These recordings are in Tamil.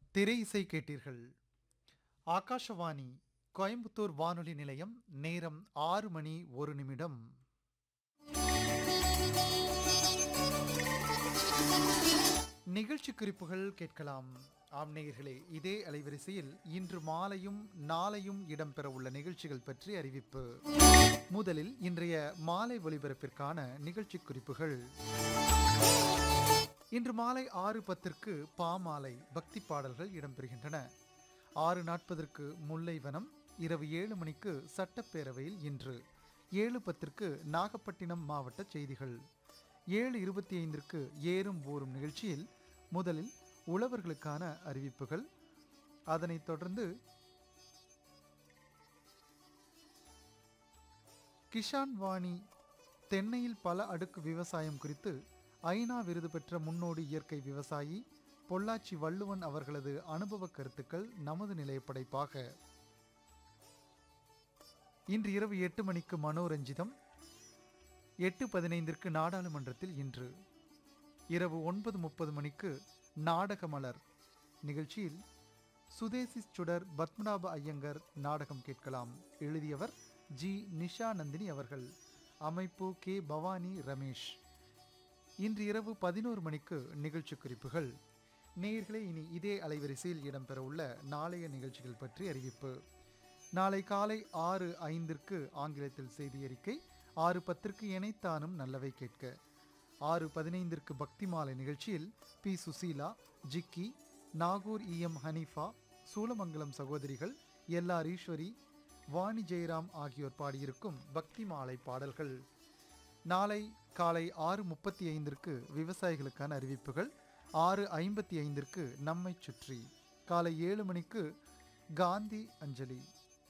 திரை இசை கேட்டீர்கள் ஆகாஷவாணி கோயம்புத்தூர் வானொலி நிலையம் நேரம் ஆறு மணி ஒரு நிமிடம் நிகழ்ச்சி குறிப்புகள் கேட்கலாம் ஆம் நேயர்களே இதே அலைவரிசையில் இன்று மாலையும் நாளையும் இடம்பெறவுள்ள நிகழ்ச்சிகள் பற்றி அறிவிப்பு முதலில் இன்றைய மாலை ஒலிபரப்பிற்கான நிகழ்ச்சி குறிப்புகள் இன்று மாலை ஆறு பத்திற்கு பாமாலை பக்தி பாடல்கள் இடம்பெறுகின்றன ஆறு நாற்பதற்கு முல்லைவனம் இரவு ஏழு மணிக்கு சட்டப்பேரவையில் இன்று ஏழு பத்திற்கு நாகப்பட்டினம் மாவட்ட செய்திகள் ஏழு இருபத்தி ஐந்திற்கு ஏறும் ஊறும் நிகழ்ச்சியில் முதலில் உழவர்களுக்கான அறிவிப்புகள் அதனைத் தொடர்ந்து கிஷான் வாணி தென்னையில் பல அடுக்கு விவசாயம் குறித்து ஐநா விருது பெற்ற முன்னோடி இயற்கை விவசாயி பொள்ளாச்சி வள்ளுவன் அவர்களது அனுபவ கருத்துக்கள் நமது நிலைய படைப்பாக இன்று இரவு எட்டு மணிக்கு மனோரஞ்சிதம் எட்டு பதினைந்திற்கு நாடாளுமன்றத்தில் இன்று இரவு ஒன்பது முப்பது மணிக்கு நாடக மலர் நிகழ்ச்சியில் சுதேசி சுடர் பத்மநாப ஐயங்கர் நாடகம் கேட்கலாம் எழுதியவர் ஜி நிஷா நந்தினி அவர்கள் அமைப்பு கே பவானி ரமேஷ் இன்று இரவு பதினோரு மணிக்கு நிகழ்ச்சி குறிப்புகள் நேயர்களே இனி இதே அலைவரிசையில் இடம்பெறவுள்ள நாளைய நிகழ்ச்சிகள் பற்றி அறிவிப்பு நாளை காலை ஆறு ஐந்திற்கு ஆங்கிலத்தில் செய்தி அறிக்கை ஆறு பத்திற்கு இணைத்தானும் நல்லவை கேட்க ஆறு பதினைந்திற்கு பக்தி மாலை நிகழ்ச்சியில் பி சுசீலா ஜிக்கி நாகூர் இஎம் ஹனீஃபா சூலமங்கலம் சகோதரிகள் எல் ஆர் ஈஸ்வரி வாணி ஜெயராம் ஆகியோர் பாடியிருக்கும் பக்தி மாலை பாடல்கள் நாளை காலை ஆறு முப்பத்தி ஐந்திற்கு விவசாயிகளுக்கான அறிவிப்புகள் ஆறு ஐம்பத்தி ஐந்திற்கு நம்மை சுற்றி காலை ஏழு மணிக்கு காந்தி அஞ்சலி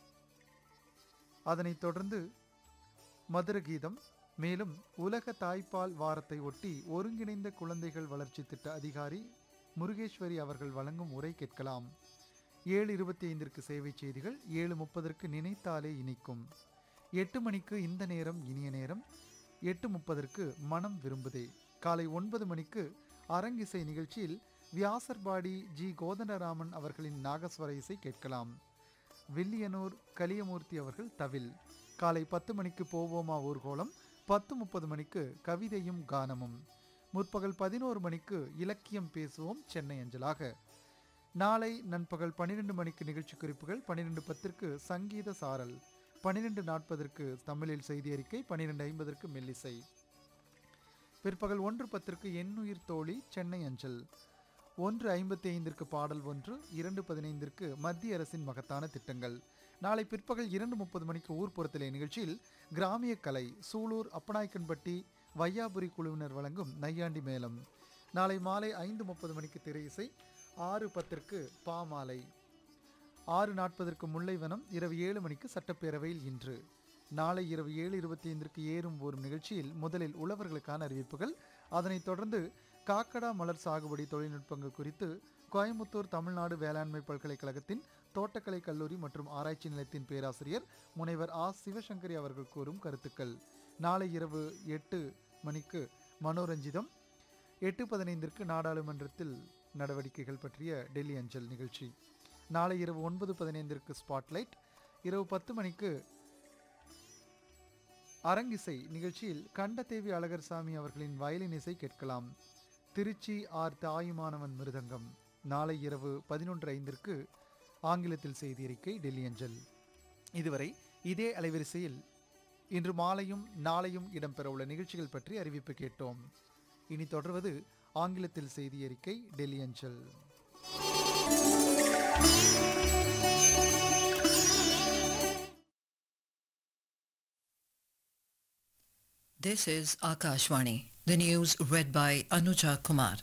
அதனைத் தொடர்ந்து மதுர கீதம் மேலும் உலக தாய்ப்பால் வாரத்தை ஒட்டி ஒருங்கிணைந்த குழந்தைகள் வளர்ச்சி திட்ட அதிகாரி முருகேஸ்வரி அவர்கள் வழங்கும் உரை கேட்கலாம் ஏழு இருபத்தி ஐந்திற்கு சேவை செய்திகள் ஏழு முப்பதற்கு நினைத்தாலே இனிக்கும் எட்டு மணிக்கு இந்த நேரம் இனிய நேரம் எட்டு முப்பதற்கு மனம் விரும்புதே காலை ஒன்பது மணிக்கு அரங்கிசை நிகழ்ச்சியில் வியாசர்பாடி ஜி கோதண்டராமன் அவர்களின் நாகஸ்வர இசை கேட்கலாம் வில்லியனூர் கலியமூர்த்தி அவர்கள் தவில் காலை பத்து மணிக்கு போவோமா ஊர்கோலம் பத்து முப்பது மணிக்கு கவிதையும் கானமும் முற்பகல் பதினோரு மணிக்கு இலக்கியம் பேசுவோம் சென்னை அஞ்சலாக நாளை நண்பகல் பன்னிரெண்டு மணிக்கு நிகழ்ச்சி குறிப்புகள் பன்னிரெண்டு பத்திற்கு சங்கீத சாரல் பன்னிரெண்டு நாற்பதற்கு தமிழில் செய்தி அறிக்கை பன்னிரெண்டு ஐம்பதற்கு மெல்லிசை பிற்பகல் ஒன்று பத்திற்கு எண்ணுயிர் தோழி சென்னை அஞ்சல் ஒன்று ஐம்பத்தி ஐந்திற்கு பாடல் ஒன்று இரண்டு பதினைந்திற்கு மத்திய அரசின் மகத்தான திட்டங்கள் நாளை பிற்பகல் இரண்டு முப்பது மணிக்கு ஊர்ப்புறத்திலே நிகழ்ச்சியில் கிராமிய கலை சூலூர் அப்பநாய்க்கன்பட்டி வையாபுரி குழுவினர் வழங்கும் நையாண்டி மேளம் நாளை மாலை ஐந்து முப்பது மணிக்கு திரை இசை ஆறு பத்திற்கு பாமாலை ஆறு நாற்பதற்கு முல்லைவனம் இரவு ஏழு மணிக்கு சட்டப்பேரவையில் இன்று நாளை இரவு ஏழு இருபத்தி ஐந்திற்கு ஏறும் ஓரும் நிகழ்ச்சியில் முதலில் உழவர்களுக்கான அறிவிப்புகள் அதனைத் தொடர்ந்து காக்கடா மலர் சாகுபடி தொழில்நுட்பங்கள் குறித்து கோயம்புத்தூர் தமிழ்நாடு வேளாண்மை பல்கலைக்கழகத்தின் தோட்டக்கலை கல்லூரி மற்றும் ஆராய்ச்சி நிலையத்தின் பேராசிரியர் முனைவர் ஆ சிவசங்கரி அவர்கள் கூறும் கருத்துக்கள் நாளை இரவு எட்டு மணிக்கு மனோரஞ்சிதம் எட்டு பதினைந்திற்கு நாடாளுமன்றத்தில் நடவடிக்கைகள் பற்றிய டெல்லி அஞ்சல் நிகழ்ச்சி நாளை இரவு ஒன்பது பதினைந்திற்கு ஸ்பாட்லைட் இரவு பத்து மணிக்கு அரங்கிசை நிகழ்ச்சியில் கண்டதேவி அழகர்சாமி அவர்களின் வயலின் இசை கேட்கலாம் திருச்சி ஆர் தாயுமானவன் மிருதங்கம் நாளை இரவு பதினொன்று ஐந்திற்கு ஆங்கிலத்தில் செய்தி அறிக்கை டெல்லி அஞ்சல் இதுவரை இதே அலைவரிசையில் இன்று மாலையும் நாளையும் இடம்பெறவுள்ள நிகழ்ச்சிகள் பற்றி அறிவிப்பு கேட்டோம் இனி தொடர்வது ஆங்கிலத்தில் செய்தி அறிக்கை டெல்லி அஞ்சல் This is Akashvani, the news read by Anuja Kumar.